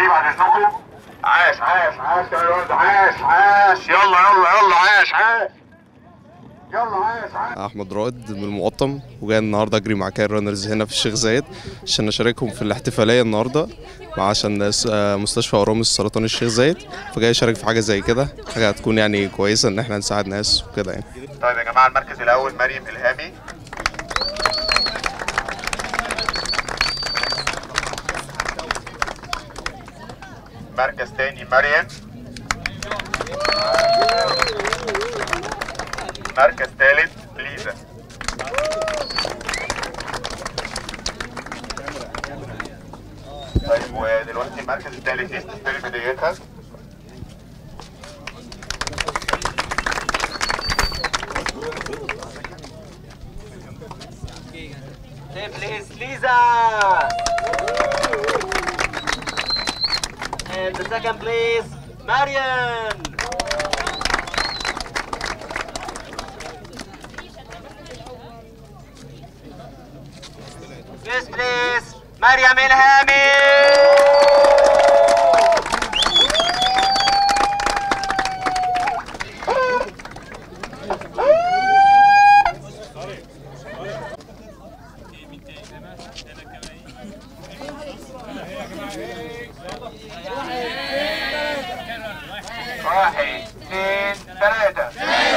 فريق بعد اذنكم عاش عاش عاش يا ولد عاش عاش يلا يلا يلا عاش عاش يلا عاش عاش احمد رائد من المقطم وجاي النهارده اجري مع كاير رانرز هنا في الشيخ زايد عشان اشاركهم في الاحتفاليه النهارده مع عشان س- آه، مستشفى اورام السرطان الشيخ زايد فجاي اشارك في حاجه زي كده حاجه هتكون يعني كويسه ان احنا نساعد ناس وكده يعني طيب يا جماعه المركز الاول مريم الهامي مركز تاني مريم مركز تالت ليزا طيب ودلوقتي المركز التالت دي تستلم هديتها Hey, please, Lisa! And the second place, Marian! Yes, please, Mariam Ilhami! واحد اثنين ثلاثة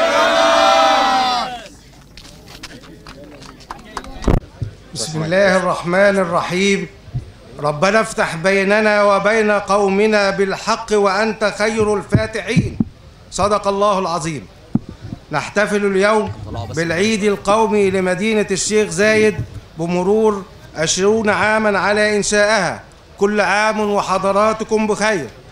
بسم الله الرحمن الرحيم ربنا افتح بيننا وبين قومنا بالحق وأنت خير الفاتحين صدق الله العظيم نحتفل اليوم بالعيد القومي لمدينة الشيخ زايد بمرور عشرون عاما على إنشائها كل عام وحضراتكم بخير